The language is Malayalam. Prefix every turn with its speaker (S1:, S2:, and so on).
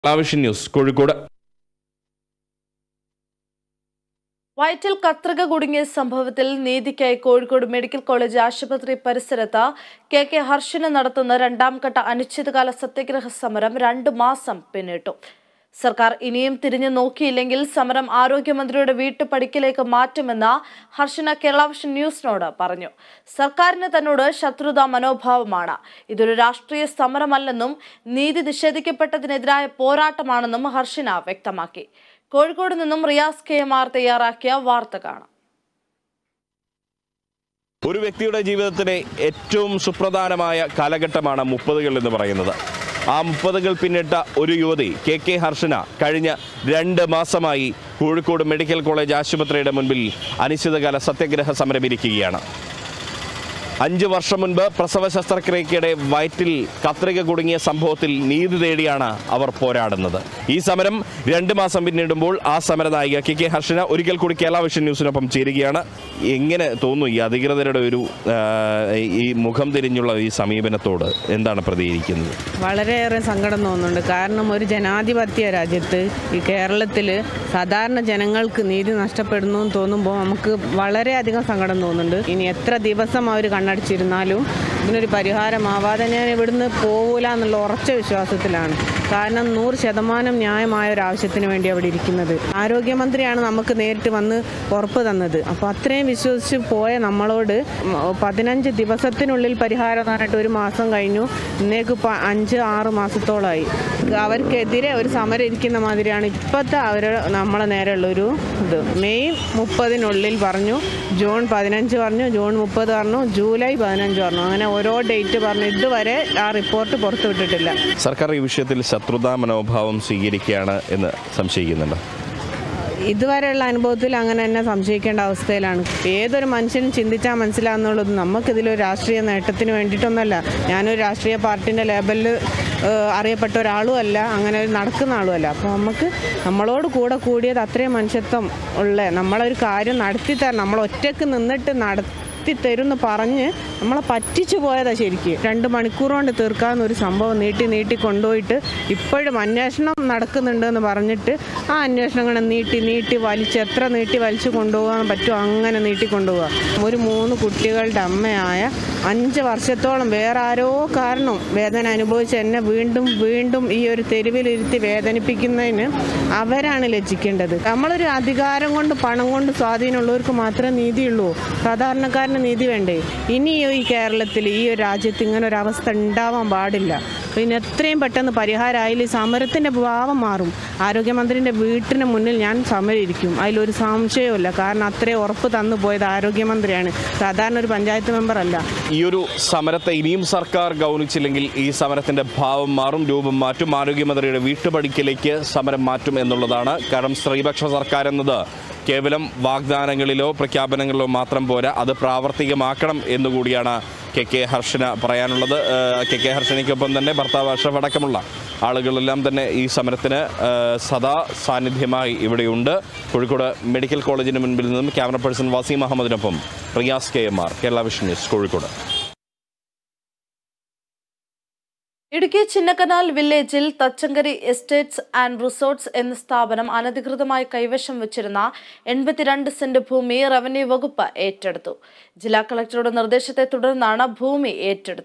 S1: ആവശ്യ ന്യൂസ് കോഴിക്കോട്
S2: വയറ്റിൽ കത്രിക കുടുങ്ങിയ സംഭവത്തിൽ നീതിക്കായി കോഴിക്കോട് മെഡിക്കൽ കോളേജ് ആശുപത്രി പരിസരത്ത് കെ കെ ഹർഷന് നടത്തുന്ന രണ്ടാം ഘട്ട അനിശ്ചിതകാല സത്യഗ്രഹ സമരം രണ്ടു മാസം പിന്നിട്ടു സർക്കാർ ഇനിയും തിരിഞ്ഞു നോക്കിയില്ലെങ്കിൽ സമരം ആരോഗ്യമന്ത്രിയുടെ വീട്ടുപടിക്കലേക്ക് മാറ്റുമെന്ന് ഹർഷന കേരള വിഷൻ ന്യൂസിനോട് പറഞ്ഞു സർക്കാരിന് തന്നോട് ശത്രുതാ മനോഭാവമാണ് ഇതൊരു രാഷ്ട്രീയ സമരമല്ലെന്നും നീതി നിഷേധിക്കപ്പെട്ടതിനെതിരായ പോരാട്ടമാണെന്നും ഹർഷന വ്യക്തമാക്കി കോഴിക്കോട് നിന്നും റിയാസ് കെ എം ആർ തയ്യാറാക്കിയ വാർത്ത കാണാം
S1: ഒരു വ്യക്തിയുടെ ജീവിതത്തിലെ ഏറ്റവും സുപ്രധാനമായ കാലഘട്ടമാണ് മുപ്പതുകൾ എന്ന് പറയുന്നത് ആ മുപ്പതുകൾ പിന്നിട്ട ഒരു യുവതി കെ കെ ഹർഷന കഴിഞ്ഞ രണ്ട് മാസമായി കോഴിക്കോട് മെഡിക്കൽ കോളേജ് ആശുപത്രിയുടെ മുൻപിൽ അനിശ്ചിതകാല സത്യഗ്രഹ സമരമിരിക്കുകയാണ് അഞ്ച് വർഷം മുൻപ് പ്രസവ ശസ്ത്രക്രിയക്കിടെ വയറ്റിൽ കത്രിക കുടുങ്ങിയ സംഭവത്തിൽ നീതി തേടിയാണ് അവർ പോരാടുന്നത് ഈ സമരം രണ്ട് മാസം പിന്നിടുമ്പോൾ ആ സമരനായിക കെ കെ ഹർഷന ഒരിക്കൽ കൂടി കേരള വിഷൻ ന്യൂസിനൊപ്പം ചേരുകയാണ് എങ്ങനെ തോന്നുന്നു ഈ അധികൃതരുടെ ഒരു ആ, ഈ മുഖം തിരിഞ്ഞുള്ള ഈ സമീപനത്തോട് എന്താണ് പ്രതികരിക്കുന്നത്
S3: വളരെയേറെ സങ്കടം തോന്നുന്നുണ്ട് കാരണം ഒരു ജനാധിപത്യ രാജ്യത്ത് ഈ കേരളത്തിൽ സാധാരണ ജനങ്ങൾക്ക് നീതി നഷ്ടപ്പെടുന്നു എന്ന് തോന്നുമ്പോൾ നമുക്ക് വളരെയധികം സങ്കടം തോന്നുന്നുണ്ട് ഇനി എത്ര ദിവസം അവർ കണ്ണടച്ചിരുന്നാലും ഇതിനൊരു പരിഹാരമാവാതെ ഞാൻ ഇവിടുന്ന് പോകൂല എന്നുള്ള ഉറച്ച വിശ്വാസത്തിലാണ് കാരണം നൂറ് ശതമാനം ന്യായമായ ഒരു ആവശ്യത്തിന് വേണ്ടി അവിടെ ഇരിക്കുന്നത് ആരോഗ്യമന്ത്രിയാണ് നമുക്ക് നേരിട്ട് വന്ന് ഉറപ്പ് തന്നത് അപ്പോൾ അത്രയും വിശ്വസിച്ച് പോയ നമ്മളോട് ഉം, പതിനഞ്ച് ദിവസത്തിനുള്ളിൽ പരിഹാരം എന്ന് പറഞ്ഞിട്ട് ഒരു മാസം കഴിഞ്ഞു ഇന്നേക്ക് ഇപ്പം അഞ്ച് ആറ് മാസത്തോളമായി അവർക്കെതിരെ ഒരു സമരം ഇരിക്കുന്ന മാതിരിയാണ് ഇപ്പോഴത്തെ അവർ നമ്മളെ നേരെയുള്ളൊരു ഇത് മെയ് മുപ്പതിനുള്ളിൽ പറഞ്ഞു ജൂൺ പതിനഞ്ച് പറഞ്ഞു ജൂൺ മുപ്പത് പറഞ്ഞു ജൂലൈ പതിനഞ്ച് പറഞ്ഞു അങ്ങനെ ഓരോ ഡേറ്റ് പറഞ്ഞു ഇതുവരെ ആ റിപ്പോർട്ട് പുറത്തുവിട്ടിട്ടില്ല
S1: സർക്കാർ ഈ വിഷയത്തിൽ ശത്രുതാ മനോഭാവം സ്വീകരിക്കുകയാണ് എന്ന് സംശയിക്കുന്നുണ്ട്
S3: ഇതുവരെയുള്ള അനുഭവത്തിൽ അങ്ങനെ തന്നെ സംശയിക്കേണ്ട അവസ്ഥയിലാണ് ഏതൊരു മനുഷ്യനും ചിന്തിച്ചാൽ മനസ്സിലാകുന്നുള്ളത് നമുക്കിതിലൊരു രാഷ്ട്രീയ നേട്ടത്തിന് വേണ്ടിയിട്ടൊന്നുമല്ല ഞാനൊരു രാഷ്ട്രീയ പാർട്ടിൻ്റെ ലേബലിൽ അറിയപ്പെട്ട ഒരാളും അല്ല അങ്ങനെ ഒരു നടക്കുന്ന ആളും അല്ല അപ്പോൾ നമുക്ക് നമ്മളോട് കൂടെ കൂടിയത് അത്രയും മനുഷ്യത്വം ഉള്ള നമ്മളൊരു കാര്യം നടത്തി തരണം നമ്മൾ ഒറ്റയ്ക്ക് നിന്നിട്ട് നടത്തി തരും എന്ന് പറഞ്ഞ് നമ്മളെ പറ്റിച്ചു പോയതാ ശരിക്ക് രണ്ട് മണിക്കൂർ കൊണ്ട് തീർക്കാവുന്ന ഒരു സംഭവം നീട്ടി നീട്ടി കൊണ്ടുപോയിട്ട് ഇപ്പോഴും അന്വേഷണം നടക്കുന്നുണ്ട് എന്ന് പറഞ്ഞിട്ട് ആ അന്വേഷണങ്ങളെ നീട്ടി നീട്ടി വലിച്ച് എത്ര നീട്ടി വലിച്ചു കൊണ്ടുപോകാൻ പറ്റുമോ അങ്ങനെ നീട്ടി കൊണ്ടുപോകുക ഒരു മൂന്ന് കുട്ടികളുടെ അമ്മയായ അഞ്ച് വർഷത്തോളം വേറെ ആരോ കാരണം വേദന അനുഭവിച്ച് എന്നെ വീണ്ടും വീണ്ടും ഈ ഒരു തെരുവിലിരുത്തി വേദനിപ്പിക്കുന്നതിന് അവരാണ് ലജ്ജിക്കേണ്ടത് നമ്മളൊരു അധികാരം കൊണ്ട് പണം കൊണ്ട് സ്വാധീനമുള്ളവർക്ക് മാത്രമേ നീതിയുള്ളൂ സാധാരണക്കാരന് നീതി വേണ്ടേ ഇനി ഈ കേരളത്തിൽ ഈ ഒരു രാജ്യത്ത് ഇങ്ങനെ ഒരു അവസ്ഥ ഉണ്ടാവാൻ പാടില്ല പിന്നെ എത്രയും പെട്ടെന്ന് പരിഹാരമായാലും ഈ സമരത്തിൻ്റെ ഭാവം മാറും ആരോഗ്യമന്ത്രിൻ്റെ വീട്ടിന് മുന്നിൽ ഞാൻ സമരമിരിക്കും അതിലൊരു സംശയവുമില്ല കാരണം അത്രയും ഉറപ്പ് തന്നു പോയത് ആരോഗ്യമന്ത്രിയാണ് സാധാരണ ഒരു പഞ്ചായത്ത് മെമ്പർ അല്ല
S1: ഈ ഒരു സമരത്തെ ഇനിയും സർക്കാർ ഗൗനിച്ചില്ലെങ്കിൽ ഈ സമരത്തിന്റെ ഭാവം മാറും രൂപം മാറ്റും ആരോഗ്യമന്ത്രിയുടെ വീട്ടുപടിക്കലേക്ക് സമരം മാറ്റും എന്നുള്ളതാണ് കാരണം സ്ത്രീപക്ഷ സർക്കാർ എന്നത് കേവലം വാഗ്ദാനങ്ങളിലോ പ്രഖ്യാപനങ്ങളിലോ മാത്രം പോരാ അത് പ്രാവർത്തികമാക്കണം എന്നുകൂടിയാണ് കെ കെ ഹർഷന പറയാനുള്ളത് ഏഹ് കെ കെ ഹർഷനയ്ക്കൊപ്പം തന്നെ ഭർത്താവ് അഷ്റഫ് അടക്കമുള്ള ആളുകളെല്ലാം തന്നെ ഈ സമരത്തിന് ഏഹ് സദാ സാന്നിധ്യമായി ഇവിടെയുണ്ട് കോഴിക്കോട് മെഡിക്കൽ കോളേജിന് മുൻപിൽ നിന്നും ക്യാമറ പേഴ്സൺ വസീം അഹമ്മദിനൊപ്പം Riyas K M R Kerala vision news Kozhikode
S2: Idukki Chinnakanal വില്ലേജിൽ തച്ചങ്കരി എസ്റ്റേറ്റ്സ് ആൻഡ് റിസോർട്ട്സ് എന്ന സ്ഥാപനം അനധികൃതമായി കൈവശം വെച്ചിരുന്ന എൺപത്തിരണ്ട് സെന്റ് ഭൂമി റവന്യൂ വകുപ്പ് ഏറ്റെടുത്തു ജില്ലാ കളക്ടറുടെ നിർദ്ദേശത്തെ തുടർന്നാണ് ഭൂമി ഏറ്റെടുത്തത്